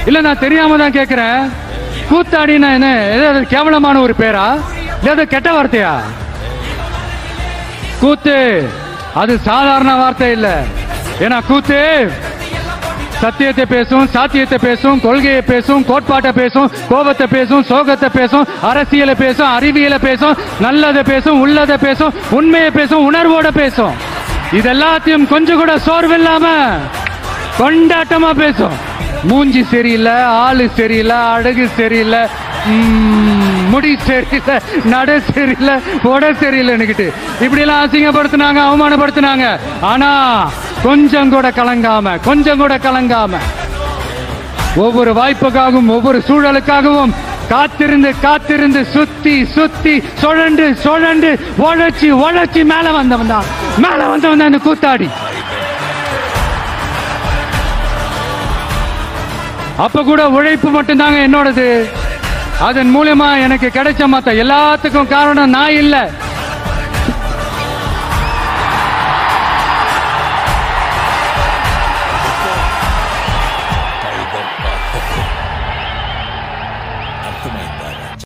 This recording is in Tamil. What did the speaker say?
இல்ல நான் தெரியாம தான் கேக்குறேன் கூத்தாடினா என்ன ஏதாவது கேவலமான ஒரு பேரா இல்ல அது கெட்ட வார்த்தையா கூத்து அது சாதாரண வார்த்தை இல்ல ஏன்னா கூத்து சத்தியத்தை பேசும் சாத்தியத்தை பேசும் கொள்கையை பேசும் கோட்பாட்டை பேசும் கோபத்தை பேசும் சோகத்தை பேசும் அரசியலை பேசும் அறிவியலை பேசும் நல்லதை பேசும் உள்ளதை பேசும் உண்மையை பேசும் உணர்வோட பேசும் இதெல்லாத்தையும் கொஞ்சம் கூட சோர்வில்லாம கொண்டாட்டமா பேசும் மூஞ்சி சரியில்லை ஆளு சரியில்லை அழகு சரியில்லை ம், முடி சரியில்லை நட சரியில்லை உட சரியில்லைன்னுக்கிட்டு இப்படி எல்லாம் அசிங்கப்படுத்தினாங்க அவமானப்படுத்தினாங்க ஆனா கொஞ்சம் கூட கலங்காம கொஞ்சம் கூட கலங்காம ஒவ்வொரு வாய்ப்புக்காகவும் ஒவ்வொரு சூழலுக்காகவும் காத்திருந்து காத்திருந்து சுத்தி சுத்தி சுழண்டு சுழண்டு உழைச்சி உழைச்சி மேல வந்தவன் தான் மேல வந்தவன் தான் இந்த கூத்தாடி அப்ப கூட உழைப்பு மட்டும்தாங்க என்னோடது அதன் மூலமா எனக்கு கிடைச்ச மத்த எல்லாத்துக்கும் காரணம் நான் இல்ல